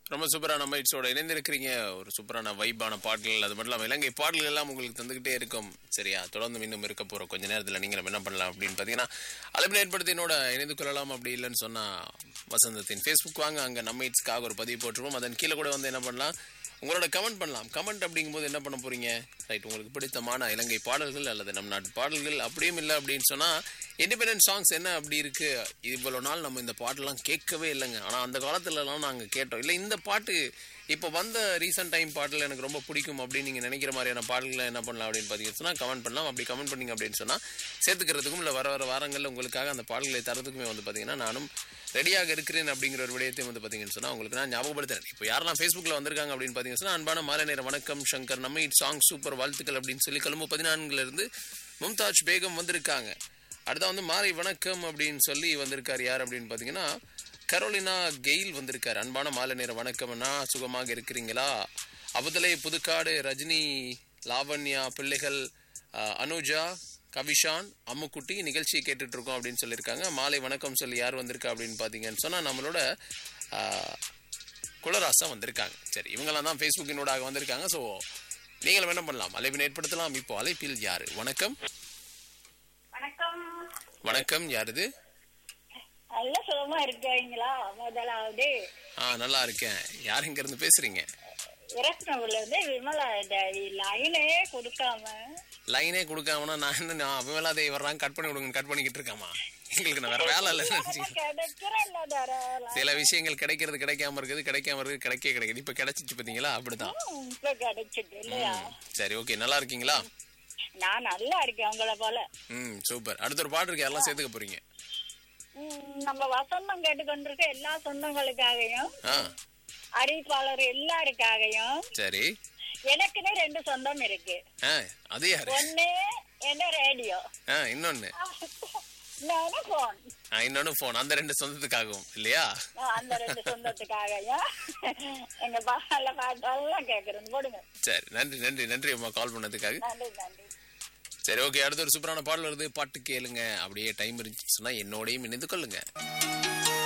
ரொம்ப சூப்பரான மைட்ஸோட இணைந்திருக்கிறீங்க ஒரு சூப்பரான வைப்பான பாடல்கள் அது மட்டும் இல்லாமல் இலங்கை பாடல்கள் எல்லாம் உங்களுக்கு தந்துகிட்டே இருக்கும் சரியா தொடர்ந்து இன்னும் இருக்க போற கொஞ்ச நேரத்தில் நீங்களும் என்ன பண்ணலாம் அப்படின்னு பார்த்தீங்கன்னா அழைப்பு ஏற்படுத்தி என்னோட இணைந்து கொள்ளலாம் அப்படி இல்லைன்னு சொன்னா வசந்தத்தின் ஃபேஸ்புக் வாங்க அங்கே நம்ம இட்ஸ்க்காக ஒரு பதிவு போட்டுருவோம் அதன் கீழே கூட வந்து என்ன பண்ணலாம் உங்களோட கமெண்ட் பண்ணலாம் கமெண்ட் அப்படிங்கும்போது என்ன பண்ண போறீங்க ரைட் உங்களுக்கு பிடித்தமான இலங்கை பாடல்கள் அல்லது நம் நாட்டு பாடல்கள் அப்படியும் இல்லை அப்படின்னு சொன்னா இண்டிபெண்டன்ட் சாங்ஸ் என்ன அப்படி இருக்கு இவ்வளவு நாள் நம்ம இந்த பாட்டெல்லாம் கேட்கவே இல்லைங்க ஆனா அந்த காலத்துலலாம் நாங்க கேட்டோம் இல்லை இந்த பாட்டு இப்போ வந்த ரீசெண்ட் டைம் பாட்டில் எனக்கு ரொம்ப பிடிக்கும் அப்படின்னு நீங்க நினைக்கிற மாதிரியான பாடல்களை என்ன பண்ணலாம் அப்படின்னு பார்த்தீங்கன்னு சொன்னா கமெண்ட் பண்ணலாம் அப்படி கமெண்ட் பண்ணீங்க அப்படின்னு சொன்னா சேர்த்துக்கிறதுக்கும் இல்லை வர வர வாரங்களில் உங்களுக்காக அந்த பாடல்களை தரதுக்குமே வந்து பார்த்தீங்கன்னா நானும் ரெடியாக இருக்கிறேன் அப்படிங்கிற ஒரு விடயத்தையும் வந்து பார்த்தீங்கன்னு சொன்னா உங்களுக்கு நான் ஞாபகப்படுத்துறேன் இப்போ யாரெல்லாம் ஃபேஸ்புக்கில் வந்திருக்காங்க அப்படின்னு பார்த்தீங்கன்னா சொன்னா, அன்பான மாலை நேர வணக்கம் சங்கர் நம்ம இட் சாங் சூப்பர் வாழ்த்துக்கள் அப்படின்னு சொல்லி கொழும்பு பதினான்குல இருந்து மும்தாஜ் பேகம் வந்திருக்காங்க அடுத்தா வந்து மாலை வணக்கம் அப்படின்னு சொல்லி வந்திருக்காரு யார் அப்படின்னு பார்த்தீங்கன்னா கரோலினா கெயில் வந்திருக்காரு அன்பான மாலை நேர வணக்கம்னா சுகமாக இருக்கிறீங்களா அபுதலை புதுக்காடு ரஜினி லாவண்யா பிள்ளைகள் அஹ், அனுஜா கவிஷான் அம்முக்குட்டி நிகழ்ச்சியை கேட்டுட்டு இருக்கோம் அப்படின்னு சொல்லியிருக்காங்க மாலை வணக்கம் சொல்லி யார் வந்திருக்கா அப்படின்னு பார்த்தீங்கன்னு சொன்னா நம்மளோட அஹ், குலராசா வந்திருக்காங்க சரி இவங்கெல்லாம் தான் ஃபேஸ்புக்கினோடாக வந்திருக்காங்க ஸோ நீங்களும் என்ன பண்ணலாம் அழைப்பினை ஏற்படுத்தலாம் இப்போ அழைப்பில் யாரு வணக்கம் வணக்கம் வணக்கம் யாருது நல்ல சுகமா இருக்கீங்களா முதலாவது ஆ நல்லா இருக்கேன் யார் இங்க இருந்து பேசுறீங்க இரத்னபுரில இருந்து விமலா இந்த லைனே கொடுக்காம லைனே கொடுக்காமனா நான் என்ன நான் விமலா தேவி வர்றாங்க கட் பண்ணி விடுங்க கட் பண்ணிக்கிட்டு இருக்கேமா எங்களுக்கு நான் வேற வேலை இல்லை நினைச்சு கிடைக்கிற இல்ல தரலாம் சில விஷயங்கள் கிடைக்கிறது கிடைக்காம இருக்குது கிடைக்காம இருக்குது கிடைக்க கிடைக்குது இப்ப கிடைச்சிச்சு பாத்தீங்களா அப்படிதான் இப்ப கிடைச்சிட்டு இல்லையா சரி ஓகே நல்லா இருக்கீங்களா நான் நல்லா இருக்கேன் உங்களை போல ம் சூப்பர் அடுத்த ஒரு பாட்டு இருக்கு எல்லாம் சேர்த்துக்க போறீங்க ம், நம்ம வசந்தம் கேட்டுக்கொண்டிருக்க எல்லா சொந்தங்களுக்காகவும் ஆ அறிவிப்பாளர் எல்லாருக்காகவும் சரி எனக்குன்னே ரெண்டு சொந்தம் இருக்கு ஆ அது யாரு ஒண்ணு என்ன ரேடியோ ஆ இன்னொன்னு இன்னொன்னு போன் ஆ இன்னொன்னு போன் அந்த ரெண்டு சொந்தத்துக்காகவும் இல்லையா அந்த ரெண்டு சொந்தத்துக்காகவும் எங்க பாடல பாட்டெல்லாம் கேக்குறேன் போடுங்க சரி நன்றி நன்றி நன்றி அம்மா கால் பண்ணதுக்காக நன்றி நன்றி சரி ஓகே அடுத்த ஒரு சூப்பரான பாடல் வருது பாட்டு கேளுங்க அப்படியே டைம் இருந்துச்சு சொன்னா என்னோடையும் இணைந்து கொள்ளுங்க